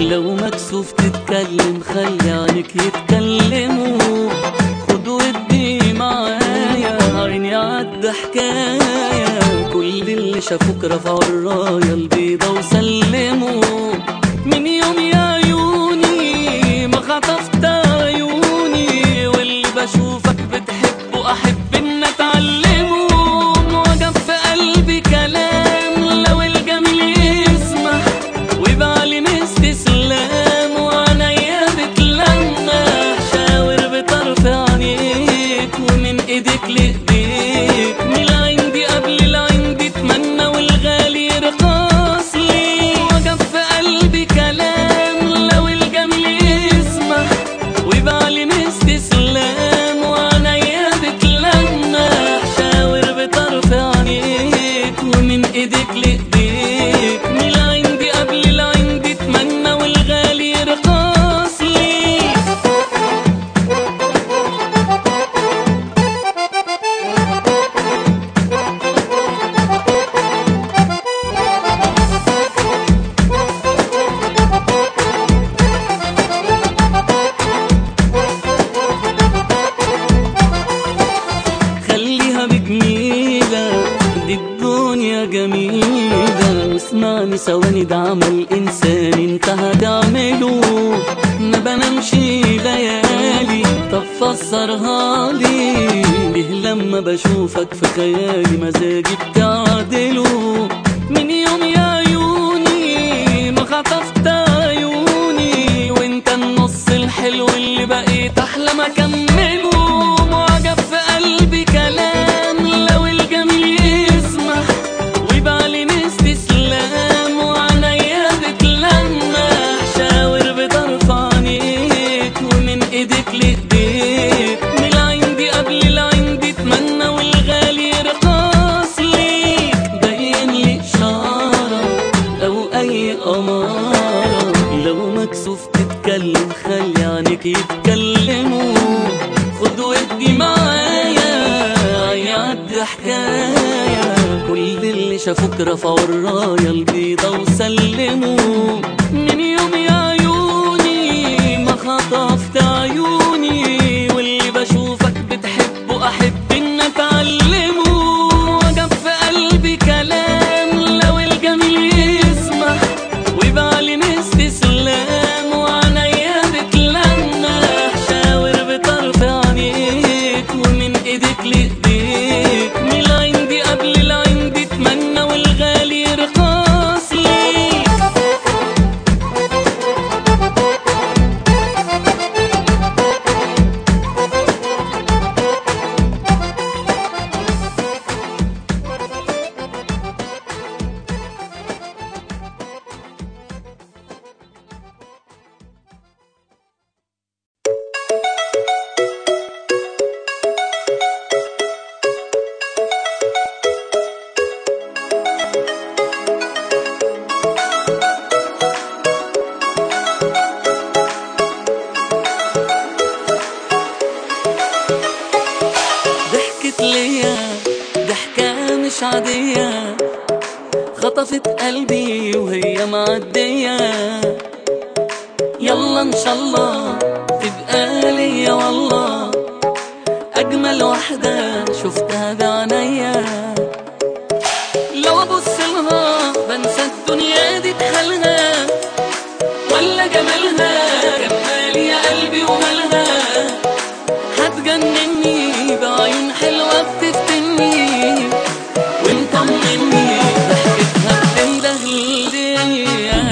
لو مكسوف تتكلم خلي عينك يتكلموا خد ودي معايا عيني عد حكاية كل اللي شافوك رفعوا الراية البيضة وسلموا من يوم يا عيوني ما خطفت عيوني واللي بشوفك بتحبه أحب إن أتعلمه معجب في قلبي كلام لو الجميل يسمح وبعلم استسلام وعينيا بتلمح شاور بطرف عينيك ومن ايديك لايديك من العين دي قبل العين دي اتمنى والغالي رخاص لي وجب في قلبي كلام لو الجميل يسمح وبعلم استسلام وعينيا بتلمح شاور بطرف عينيك ومن ايديك لايديك من العين دي قبل العين دي اتمنى والغالي رخاص لي خليها بجميلة دي الدنيا جميلة واسمعني ثواني ده عمل إنسان انت هتعمله ما بنامش ليالي طب فسرها لي ليه لما بشوفك في خيالي مزاجي بتعدله من يوم يا عيوني ما خطفت عيوني وانت النص الحلو اللي بقيت احلم اكمله معجب في قلبي كلام لو الجميل يسمح وبعلن استسلام وعينيا بتلمح شاور بطرف عينيك ومن ايديك لايديك من العين دي قبل العين دي اتمنى والغالي رخاص ليك باين لي اشاره او اي اماره لو مكسوف تتكلم خلي عينيك يتكلموا خد ودي معايا يعد حكاية كل اللي شافوك رفعوا الراية البيضة وسلموا من يوم يا عيوني ما خطفت عيوني واللي بشوفك بتحبه أحب إن أتعلمه وجب في قلبي كلام لو الجميل يسمح وبعلن استسلام وعينيا بتلمح شاور بطرف عينيك ومن ايديك لايديك من العين دي قبل العين دي اتمنى والغالي رخاص ليك ضحكت ليا ضحكة مش عادية خطفت قلبي وهي معدية يلا ان شاء الله تبقى ليا والله اجمل واحدة شفتها بعينيا لو ابص لها بنسى الدنيا دي بحالها ولا جمالها كمال يا قلبي ومالها هتجنني بعيون حلوة بتفتني وانت مني ضحكتها بتنده ليا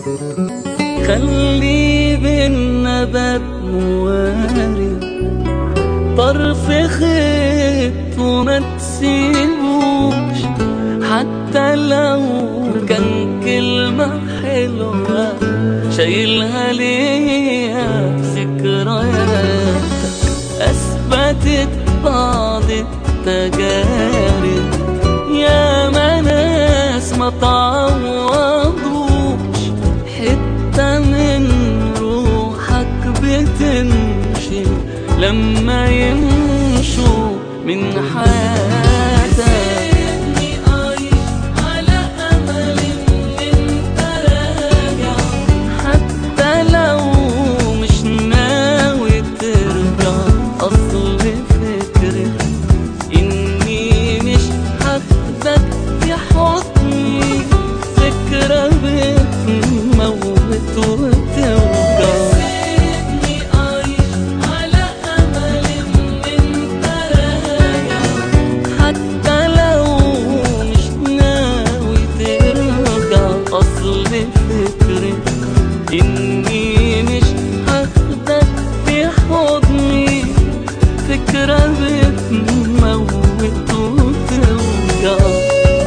خلي بينا باب موارد طرف خيط وما تسيبوش حتى لو كان كلمة حلوة شايلها ليا في ذكرياتك أثبتت بعض التجارب يا ما ناس ما تعوضوش حتة من روحك بتمشي لما يمشوا من حياتك حتى لو مش ناوي ترجع أصل فكرة إني مش هاخدك في حضني فكرة بتموت وتوجع حتى لو مش ناوي ترجع أصل فكرة إني مش هاخدك في حضني فكرة بتموت وتوجع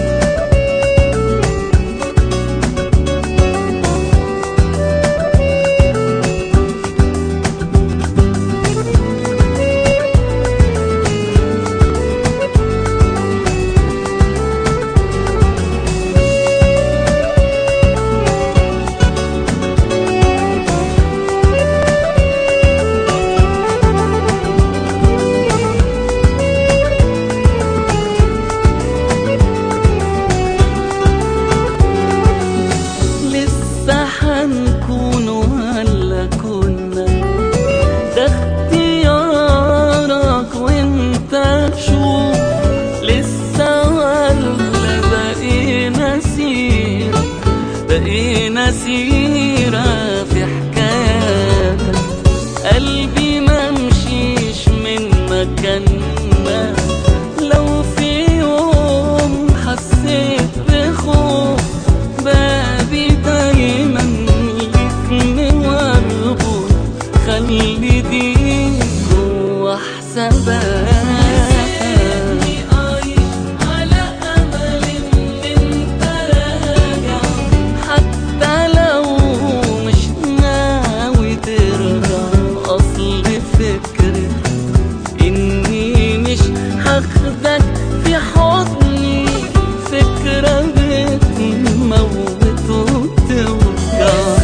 لسه حنكون ولا كنا ده اختيارك وانت شوف لسه ولا بقينا سيرة بقينا سيرة في حكاياتك قلبي ما مشيش من مكاننا لو في يوم حسيت بخوف بابي دايما ليك مربوط خلي دي جوا حساباتك حتى لو مش ناوي ترجع أصل فكرة إني مش هاخدك في حضني فكرة بتموت وتوجع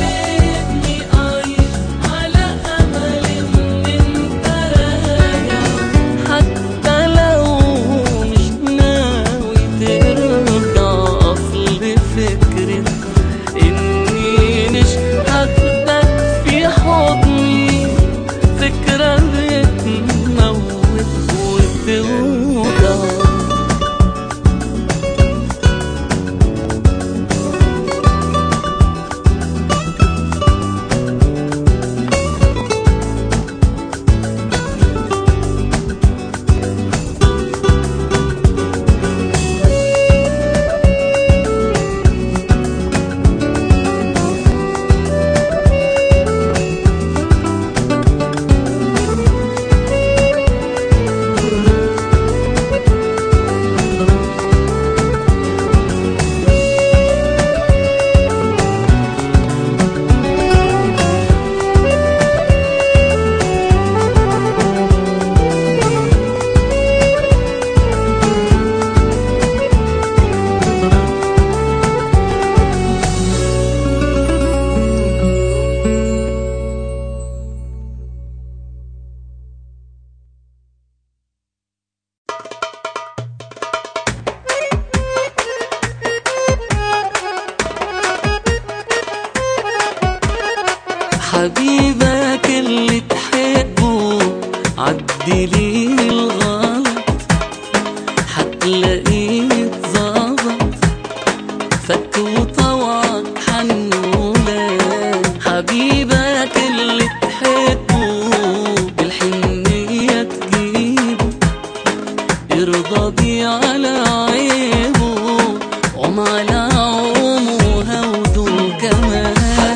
حتى لو مش ناوي ترجع أصل فكرة إني مش هاخدك في حضني فكرة بتموت وتوجع حبيبك اللي تحبه عدلي الغلط هتلاقيه اتظبط فك وطوعك حنولك حبيبك اللي تحبه بالحنية تجيبه ارضى بيه على عيبه عم على عمه هوده كمان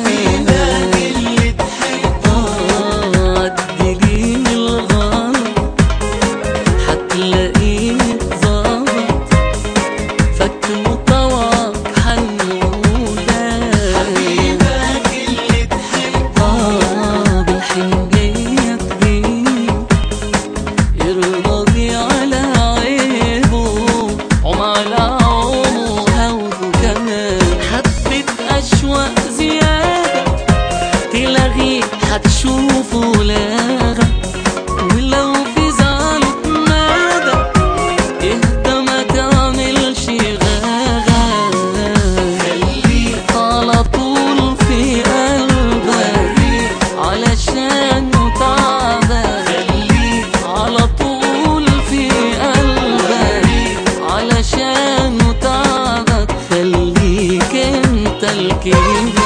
عمره هاخده كمان حبة أشواق زيادة تلاغيه هتشوفه لاغة ولو في زعله اتمادى اهدى ما تعملش غاغة خليك على طول في قلبك علشان تعبك خليك على طول في قلبك علشان تعبك خليك انت الكبير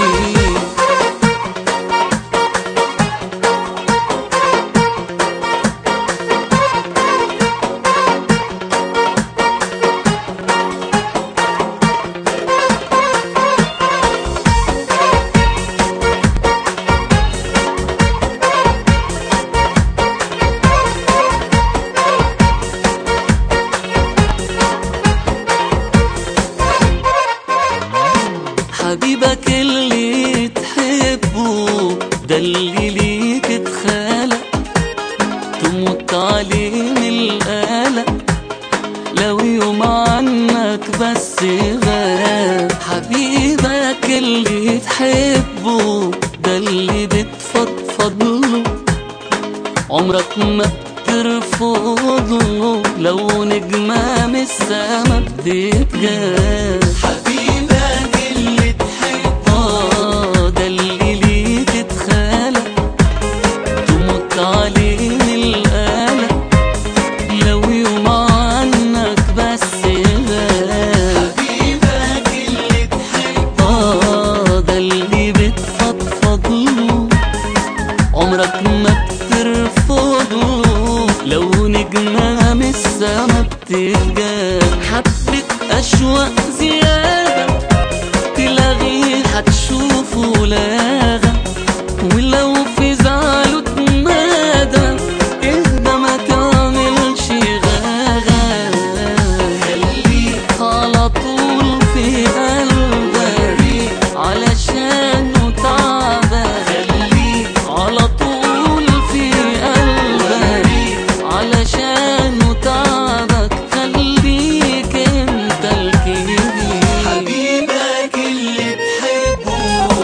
حبيبك اللي تحبه ده اللي ليك اتخلق تموت عليه من القلق لو يوم عنك بس غاب حبيبك اللي تحبه ده اللي بتفضفض له عمرك ما بترفض له لو نجمة من السما بتتجاب حبيبك اللي تحبه آه ده اللي ليك اتخلق تموت عليه من القلق لو يوم عنك بس غاب حبيبك اللي تحبه آه ده اللي بتفضفض له عمرك ما بترفضه لو نجمة من السما بتتجاب حبة أشواق زيادة تلاغيه هتشوفه لاغة ولو في زعله اتمادى اهدى ما تعملش غاغة خليك على طول في قلبك علشان تعبك خليك على طول في قلبك علشان تعبك خليك انت الكبير حبيبك اللي تحبه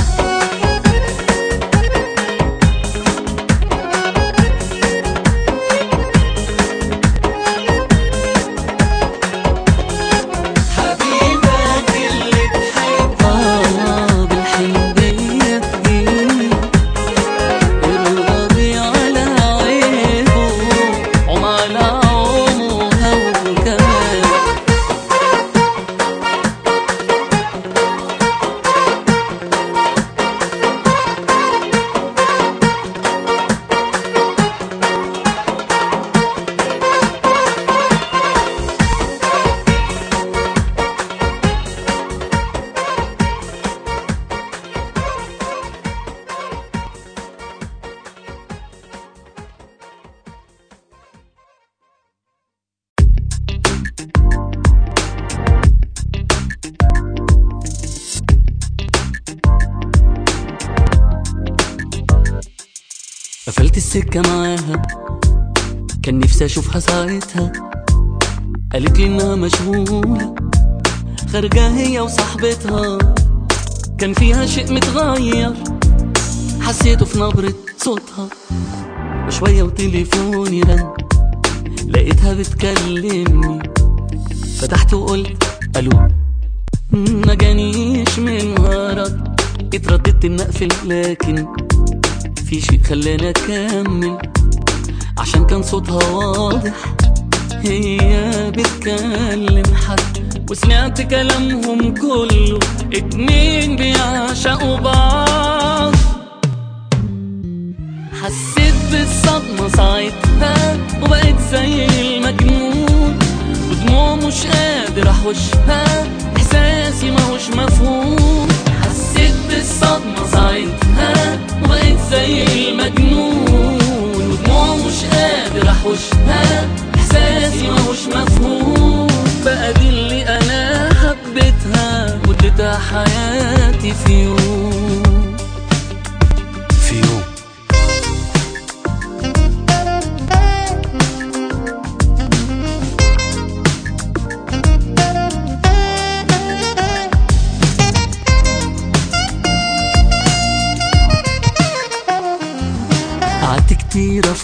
حبيبك اللي تحبه آه بالحنية تجيني الراضي على عيبه عم على عمره هو كمان قفلت السكة معاها كان نفسي اشوفها ساعتها قالت لي انها مشغولة خارجة هي وصاحبتها كان فيها شيء متغير حسيته في نبرة صوتها وشوية وتليفوني رن لقيتها بتكلمني فتحت وقلت الو ما جانيش منها رد اترددت ان اقفل لكن في شيء خلاني اكمل عشان كان صوتها واضح هي بتكلم حد وسمعت كلامهم كله اتنين بيعشقوا بعض حسيت بالصدمة ساعتها وبقيت زي المجنون ودموع مش قادر احوشها احساسي ماهوش مفهوم حسيت بالصدمة ساعتها وبقيت زي المجنون ودموع مش قادر احوشها احساسي ماهوش مفهوم بقى دي اللي انا حبيتها واديتها حياتي في يوم في يوم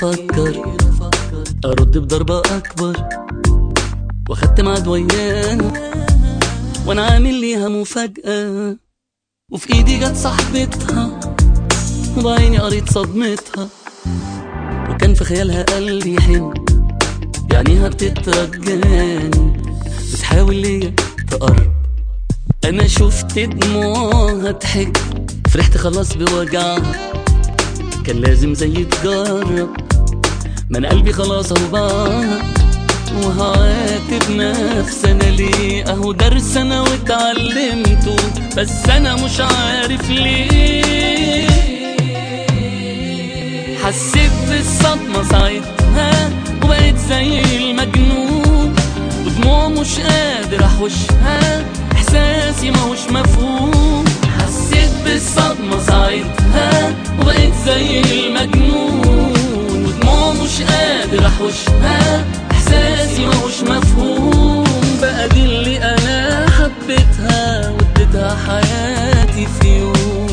افكر ارد بضربة اكبر واخدت ميعاد وياها وانا عامل ليها مفاجأة وفي ايدي جت صاحبتها وبعيني قريت صدمتها وكان في خيالها قلبي يحن يعني بتترجاني بتحاول ليا تقرب انا شفت دموعها تحك فرحت خلاص بوجعها كان لازم زي تجرب ما انا قلبي خلاص اهو باع وهعاتب نفسي انا ليه اهو درس انا واتعلمته بس انا مش عارف ليه حسيت بالصدمة ساعتها وبقيت زي المجنون ودموع مش قادر احوشها احساسي ماهوش مفهوم حسيت بالصدمة ساعتها وبقيت زي المجنون ودموع مش قادر احوشها احساسي ماهوش مفهوم بقى دي اللي انا حبيتها واديتها حياتي في يوم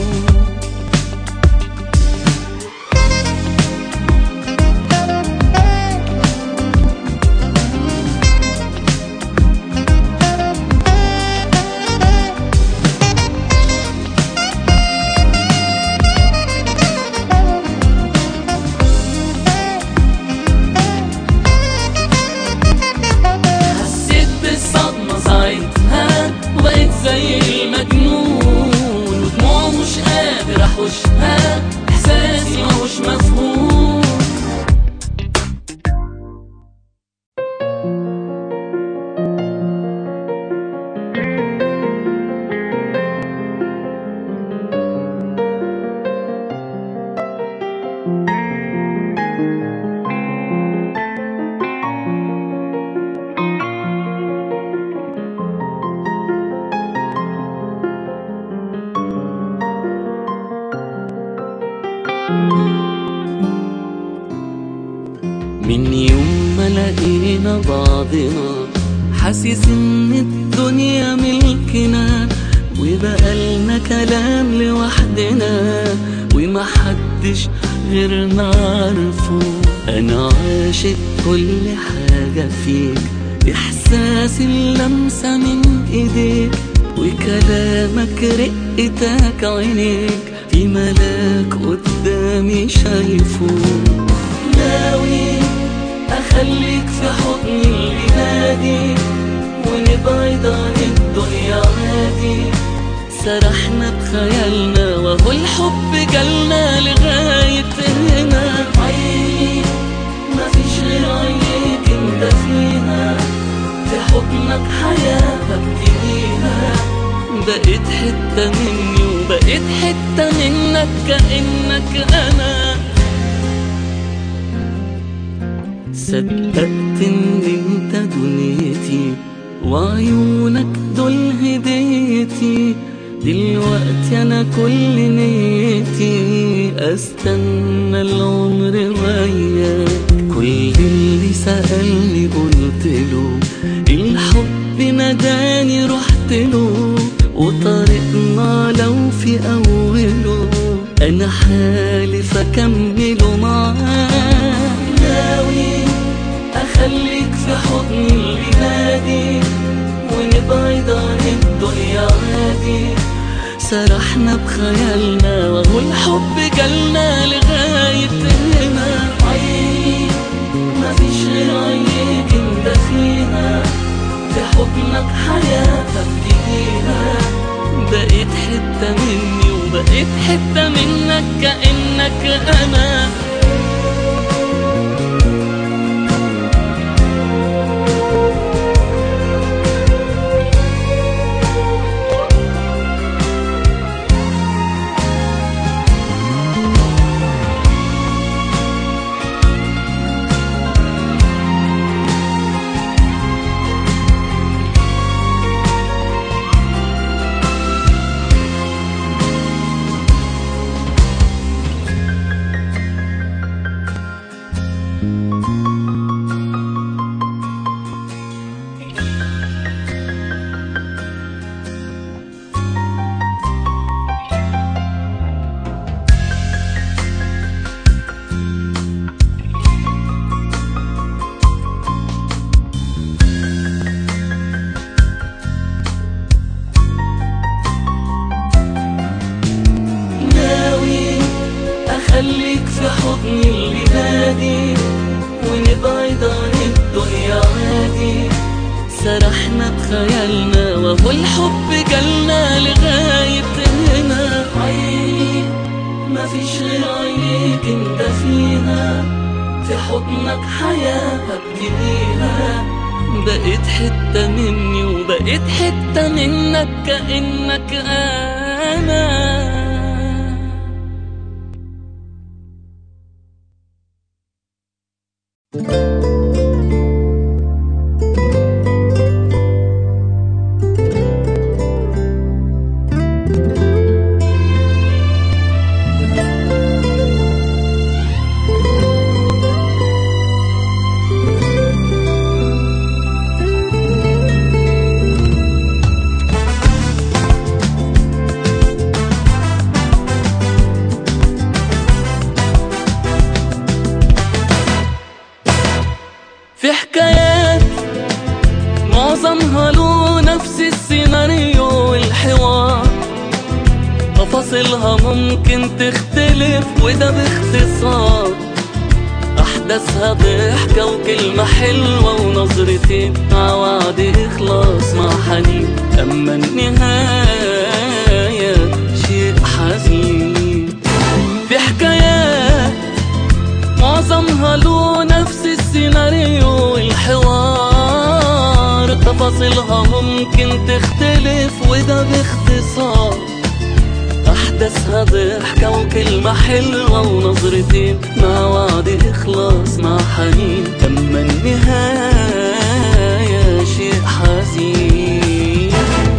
حسيت بالصدمة ساعتها وبقيت زي المجنون ودموع مش قادر احوشها احساسي ماهوش مفهوم من يوم ما لقينا بعضنا حاسس ان الدنيا ملكنا وبقالنا كلام لوحدنا ومحدش غيرنا عارفه انا عاشق كل حاجة فيك احساس اللمسة من ايديك وكلامك رقتك عينيك في ملاك قدامي شايفه ناوي اخليك في حضني الليلادي ونبعد عن الدنيا عادي سرحنا بخيالنا وهو الحب جالنا لغاية هنا عيني مفيش غير عينيك انت فيها في حضنك حياة ببتديها بقيت حتة مني وبقيت حتة منك كأنك أنا صدقت ان انت دنيتي وعيونك دول هديتي دلوقتي انا كل نيتي استنى العمر وياك كل اللي سألني قلت له الحب نداني رحت له وطريقنا لو في اوله انا حالف اكمله معاه ناوي اخليك في حضني الليلادي ونبعد عن الدنيا عادي سرحنا بخيالنا وهو الحب جالنا لغاية هنا عيني مفيش غير عينيك انت فيها في حضنك حياة ببتديها بقيت حتة مني وبقيت حتة منك كأنك أنا خيالنا وهو الحب جالنا لغاية هنا عيني مفيش غير عينيك انت فيها في حضنك حياة ابتديها بقيت حتة مني وبقيت حتة منك كأنك أنا في حكايات معظمها له نفس السيناريو والحوار تفاصيلها ممكن تختلف وده باختصار أحداثها ضحكة وكلمة حلوة ونظرتين مع وعد إخلاص مع حنين أما النهاية شيء حزين في حكايات معظمها له نفس السيناريو والحوار تفاصيلها ممكن تختلف وده باختصار أحداثها ضحكة وكلمة حلوة ونظرتين مع وعد إخلاص مع حنين أما النهاية شيء حزين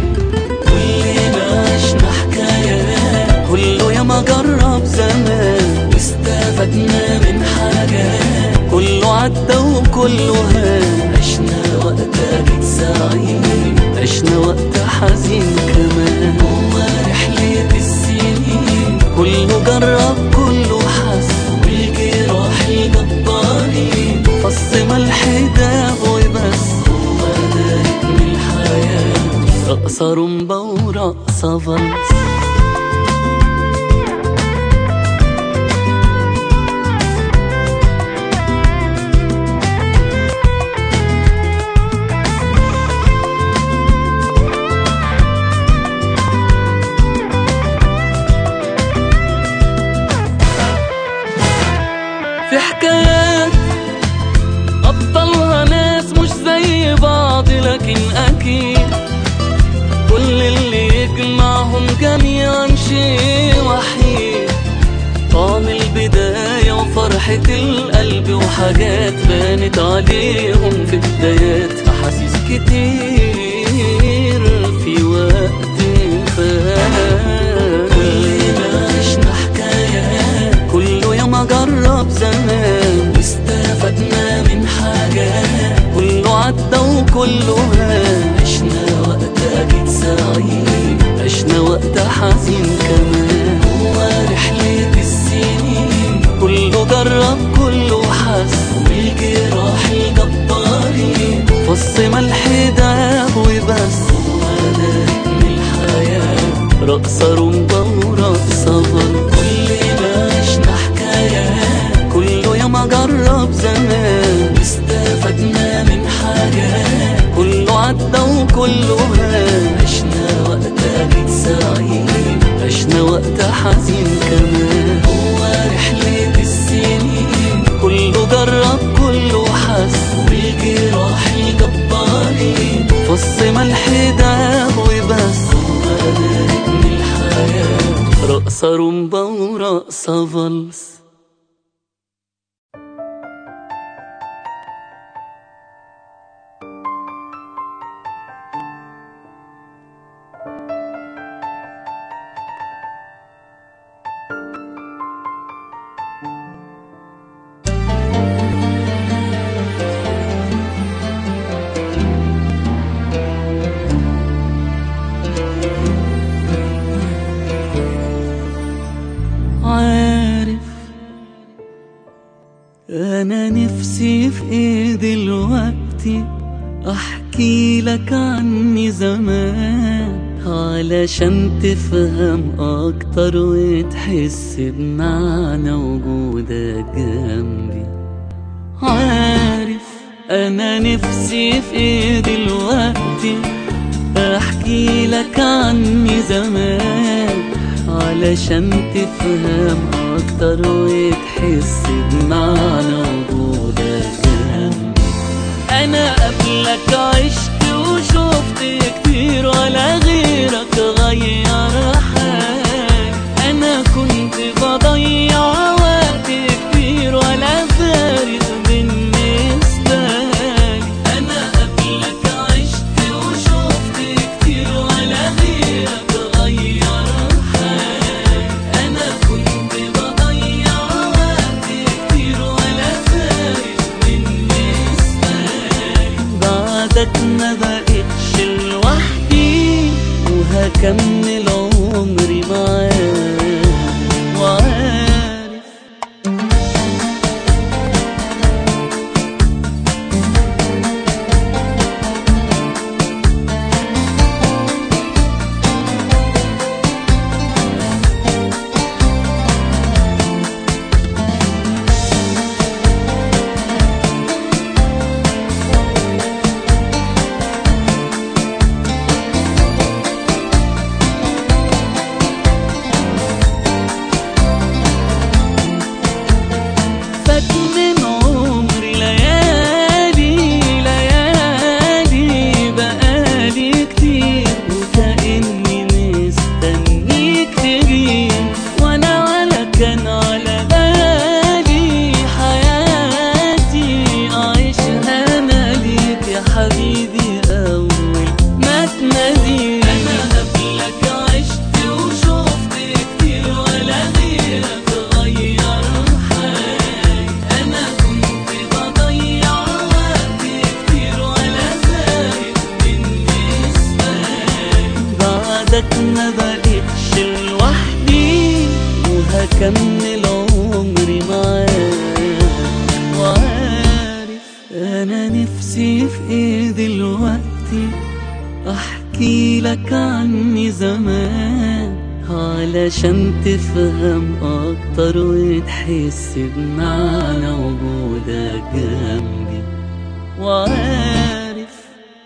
كلنا عشنا حكايات كله ياما جرب زمان واستفدنا من حاجات كله عدى وكله هان عشنا وقت أكيد سعيد عشنا وقت حزين كمان هو رحلة السنين كله جرب كله حس والجراح الجبارين فص ملح داب وبس هو ده رتم الحياة رقصة رمبة ورقصة فالس في حكايات أبطالها ناس مش زي بعض لكن أكيد كل اللي يجمعهم جميعا شيء وحيد طعم البداية وفرحة القلب وحاجات بانت عليهم في بدايات أحاسيس كتير في وقت فات كلنا عشنا حكايات كله ياما جرب زمان واستفدنا من حاجات كله عدى وكله هان عشنا وقت أكيد سعيد عشنا وقت حزين كمان هو رحلة السنين كله جرب كله حس والجراح الجبارين فص ملح داب وبس هو ده رتم الحياة رقصة رمبة ورقصة فن كلنا عشنا حكايات كله ياما جرب زمان واستفدنا من حاجات كله عدى وكله هان عشنا وقت أكيد سعيد عشنا وقت حزين كمان هو رحلة السنين كله جرب كله حس والجراح الجبارين فص ملح داب وبس هو ده رتم الحياة رقصة رمبة ورقصة فالس عارف انا نفسي في ايه دلوقتي احكي لك عني زمان علشان تفهم اكتر وتحس بمعنى وجودك جنبي عارف انا نفسي في ايه دلوقتي احكي لك عني زمان علشان تفهم اكتر وتحس بمعنى وجودك جنبي انا قبلك عشت وشفت كتير ولا غيرك غير حالي انا كنت بضيع وقت كتير ولا فارق بالنسبة لي انا قبلك عشت وشفت كتير ولا غيرك غير حالي انا كنت بضيع وقت كتير ولا فارق بالنسبة لي بعدك ما بقتش لوحدي وهكمل عمري معاك وعارف فات من عمري ليالي ليالي بقالي كتير وكأني مستنيك تجيب وانا ولا كان على بالي حياتي اعيشها انا ليك يا حبيبي اول ما تنادي انا قبلك عشت وشفت كتير ولا غيرك غير حالي انا كنت بضيع وقت كتير ولا فارق بالنسبه لي بعدك ما بقتش لوحدي وهكمل عمري معاك وعارف انا نفسي في ايه دلوقتي احكي لك عني زمان علشان تفهم اكتر وتحس بمعنى وجودك جنبي وعارف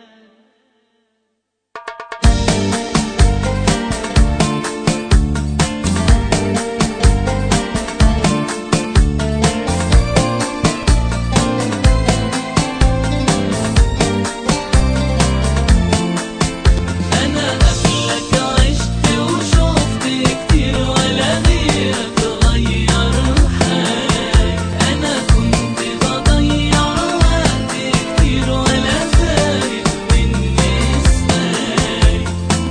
أنا قبلك عشت وشفت كتير ولا غيرك غير حالي أنا كنت بضيع وقت كتير ولا فارق بالنسبة لي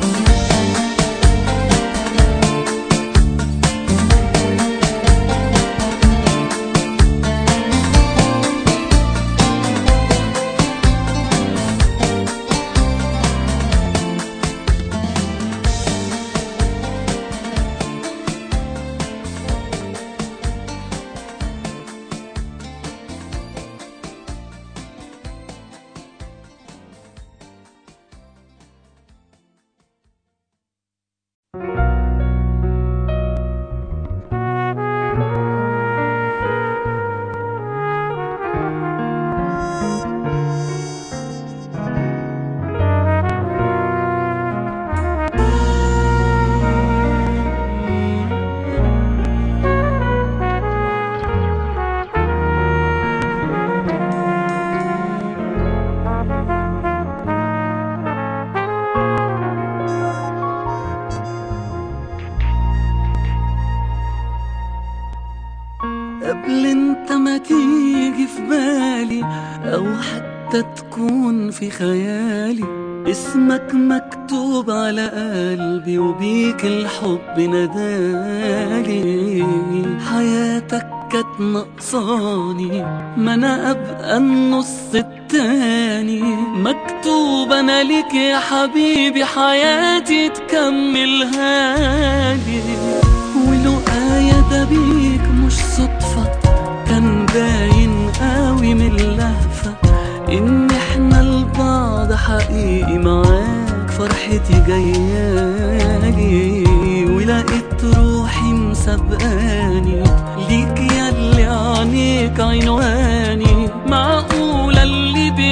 قبل انت ما تيجي في بالي او حتى تكون في خيالي اسمك مكتوب على قلبي وبيك الحب ندالي حياتك كانت نقصاني ما انا ابقى النص التاني مكتوب انا ليك يا حبيبي حياتي تكملها لي ولو آية ده بيك مش صدفة كان باين قوي من اللهفة إن إحنا لبعض حقيقي معاك فرحتي جايالي ولقيت روحي مسابقاني ليك ياللي عينيك عنواني معقولة اللي بيحصل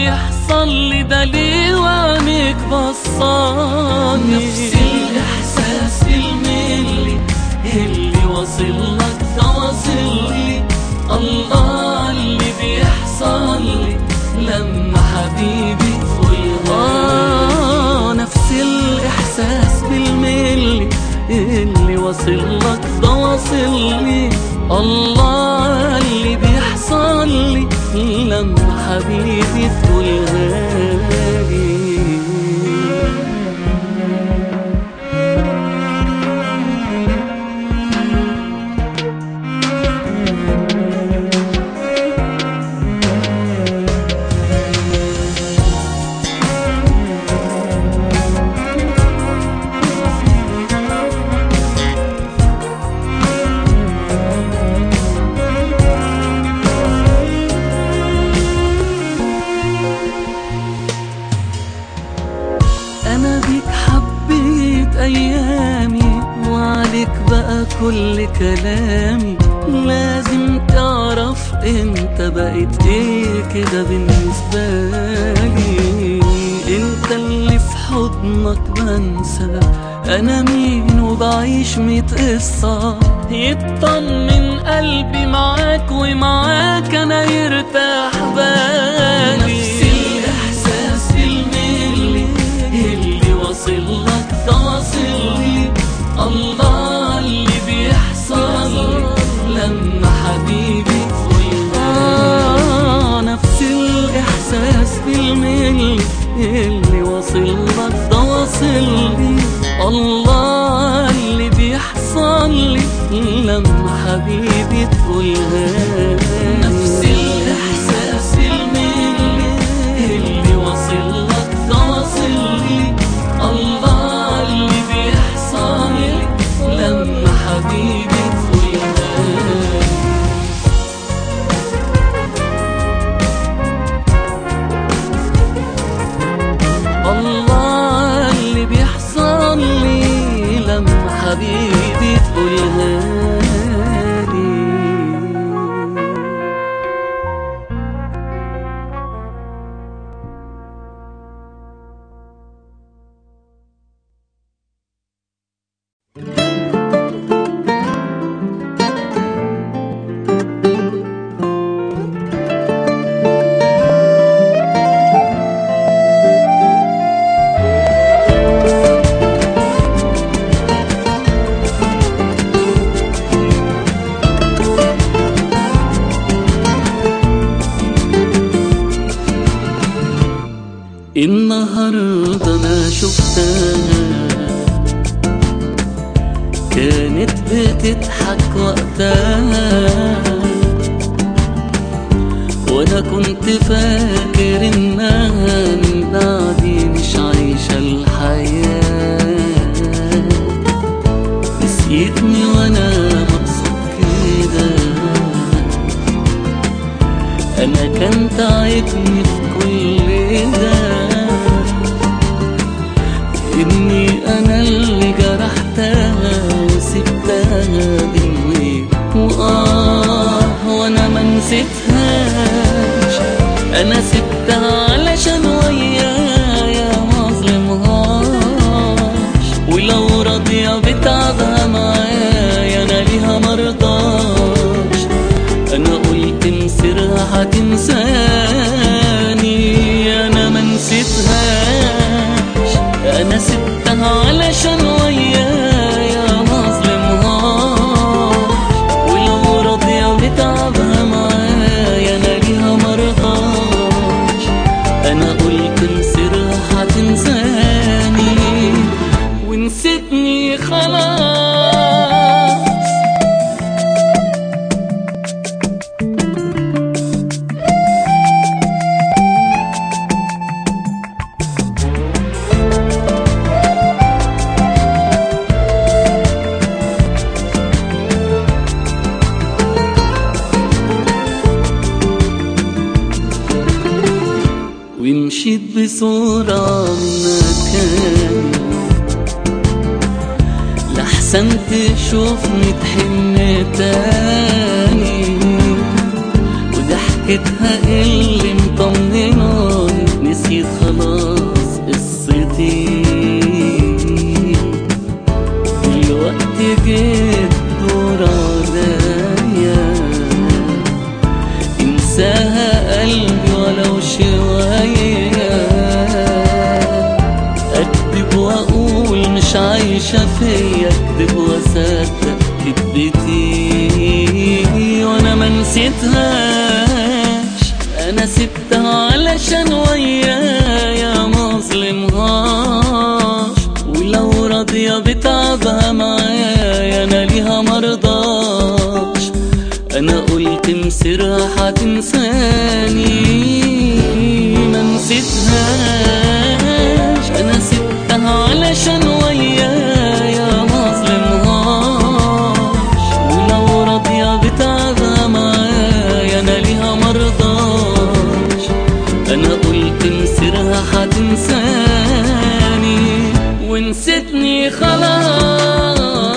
بيحصل لي ده ليه وعينيك بصاني نفس الإحساس الملي اللي واصل لك ده واصل لي الله اللي بيحصل لي لما حبيبي تقول آه نفس الإحساس بالملي اللي واصل لك ده واصل لي الله اللي بيحصل لي لما حبيبي تقولها لي انا بيك حبيت ايامي وعليك بقى كل كلامي لازم تعرف انت بقيت ايه كده بالنسبة لي انت اللي في حضنك بنسى انا مين وبعيش ميت قصة يطمن قلبي معاك ومعاك انا يرتاح بالي نفس الاحساس الملي اللي واصل لك ده واصل لي الله اللي بيحصل لما حبيبي تقول آه نفس الإحساس بالملي اللي واصل لك ده واصل لي الله اللي بيحصل لي لما حبيبي تقولها نفس الإحساس الملي اللي واصل لك ده واصل لي الله اللي بيحصل لي لما حبيبي تقولها الله اللي بيحصل لي لما حبيبي تقولها لي النهاردة أنا شفتها كانت بتضحك وقتها وأنا كنت فاكر إنها من بعدي مش عايشة الحياة نسيتني وأنا مبسوط كده انا كان تعبني في كل ده اني انا اللي جرحتها وسبتها بالويل واه وانا ما نسيتهاش انا سبتها علشان ويايا ما اظلمهاش ولو راضية بتعبها معايا انا ليها مرضاش انا قلت مصيرها هتنساني انا ما نسيتهاش انا سبتها علشان ويايا ما اظلمهاش ولو راضية بتعبها معايا انا ليها مرضاش انا قلت مصيرها هتنساني ونسيتني خلاص ومشيت بسرعة من مكاني لحسن تشوفني تحن تاني وضحكتها اللي مطمناني نسيت نسيت خلاص قصتي دلوقتي جيت دور عليا انساها قلبي ولو شوية اكذب واقول مش عايشة فيا اكذب واصدق كدبتي وانا ما نسيتهاش انا سبتها علشان ويايا ما ظلمهاش ولو راضية بتعبها معايا انا ليها مرضاش انا قلت مسيرها هتنساني ما نسيتهاش انا سبتها علشان ويايا ما ظلمهاش ولو راضية بتعبها معايا انا ليها مرضاش انا قلت مسيرها هتنساني ونسيتني خلاص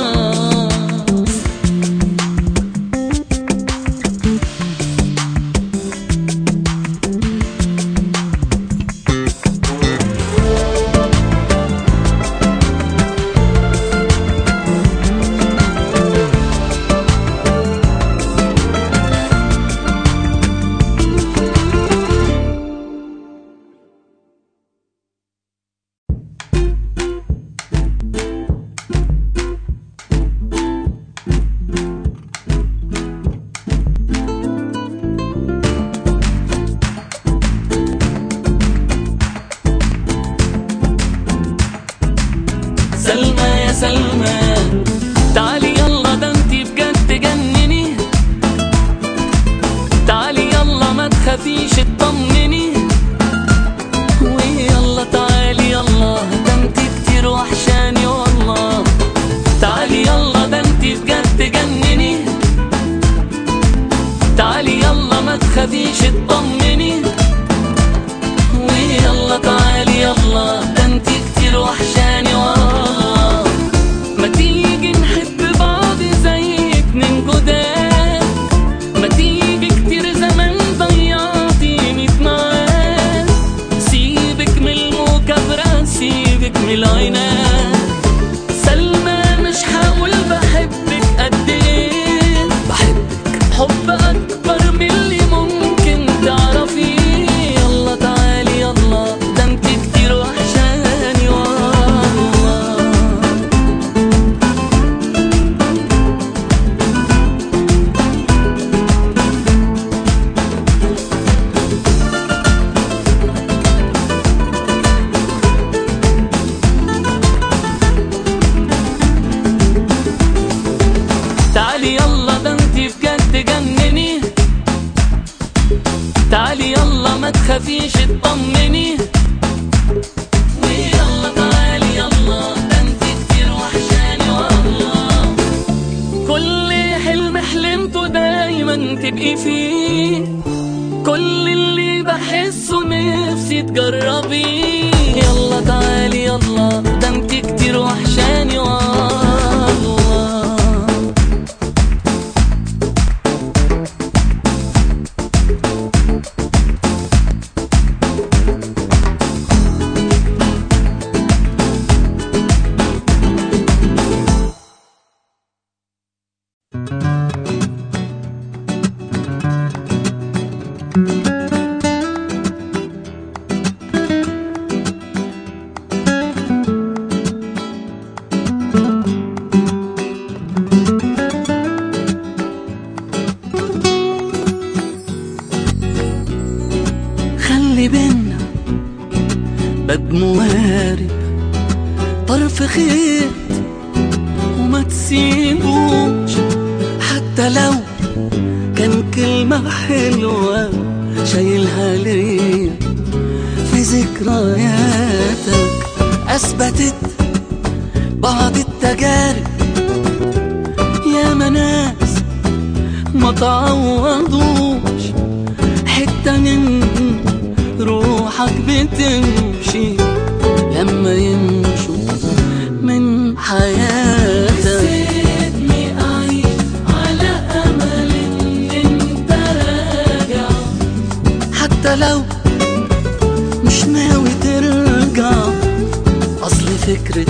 سلمى يا سلمى تعالي يلا ده انتي بجد جنني تعالي يلا ما تخافيش اطمني ويلا تعالي يلا ده انتي كتير وحشاني والله تعالي يلا ده انتي بجد جنني تعالي يلا ما تخافيش اطمني ويلا تعالي يلا ده انتي كتير وحشاني والله ما تيجي نحب بعض زي اتنين جداد ما تيجي كتير زمان ضيعتيني في معاك سيبك من المكابرة سيبك من العناد سلمى مش هقول بحبك قد ايه بحبك حب اكبر من اللي ممكن تعرفيه يلا تعالي يلا ده انت كتير وحشاني والله تعالي يلا ده انت بجد جنني تعالي يلا ما تخافيش اطمني ويلا تعالي يلا ده انت كتير وحشاني والله كل حلم حلمته دايما تبقي فيه كل اللي بحسه نفسي تجربيه يلا تعالي يلا ده انت كتير وحشاني والله خلي بينا باب موارب طرف خيط وما تسيبوش حتى لو كان كلمة حلوة شايلها ليا في ذكرياتك أثبتت بعض التجارب يا مناس ما تعوضوش حتة من روحك بتمشي لما يمشوا من حياتك سيبني أعيش على أمل إن أنت راجع حتى لو مش ناوي فكرة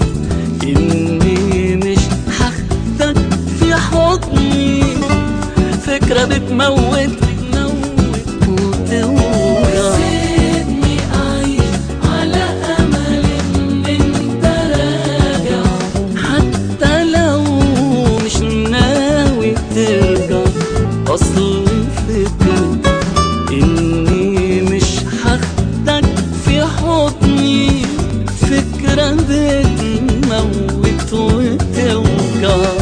إني مش هاخدك في حضني فكرة بتموت بتموت وتوجع سيبني أعيش على أمل إن أنت راجع حتى لو مش ناوي ترجع أصل فكرة إني مش هاخدك في حضني فكرة بتموت وتوجع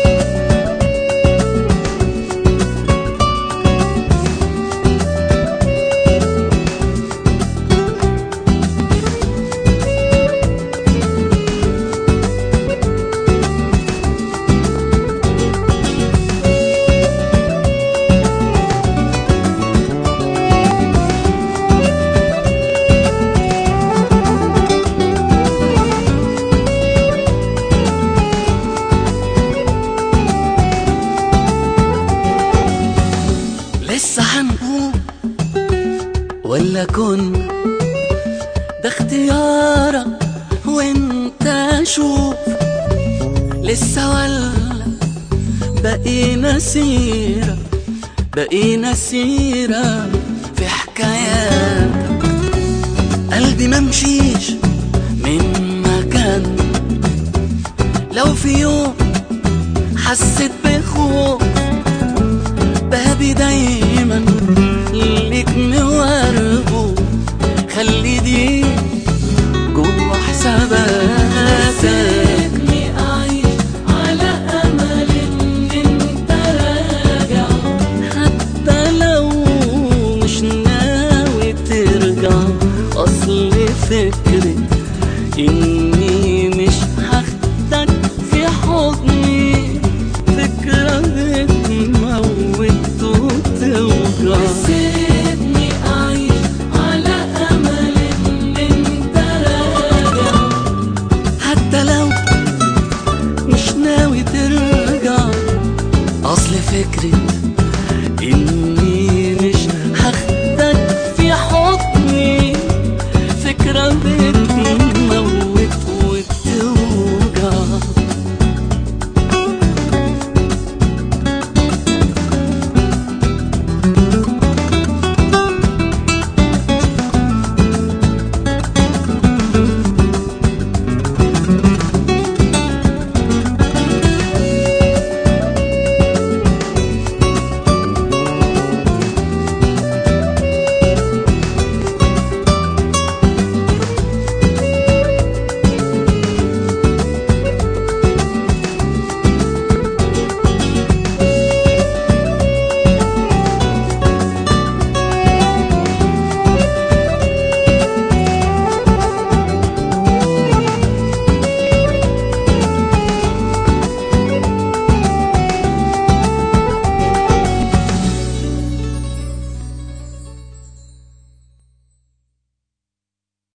لسه هنقوم ولا كن ده اختيارك وانت شوف لسه ولا بقينا سيرة بقينا سيرة في حكاياتك قلبي ممشيش من مكان لو في يوم حسيت بخوف بابي دايما ليك مواربه خلي دي جوا حساباتك أعيش على أمل إن أنت راجع حتى لو مش ناوي ترجع أصل فكرة إني مش هاخدك في حضني فكرة بتموت وتوجع سيبني أعيش على أمل إن أنت راجع حتى لو مش ناوي ترجع أصل فكرة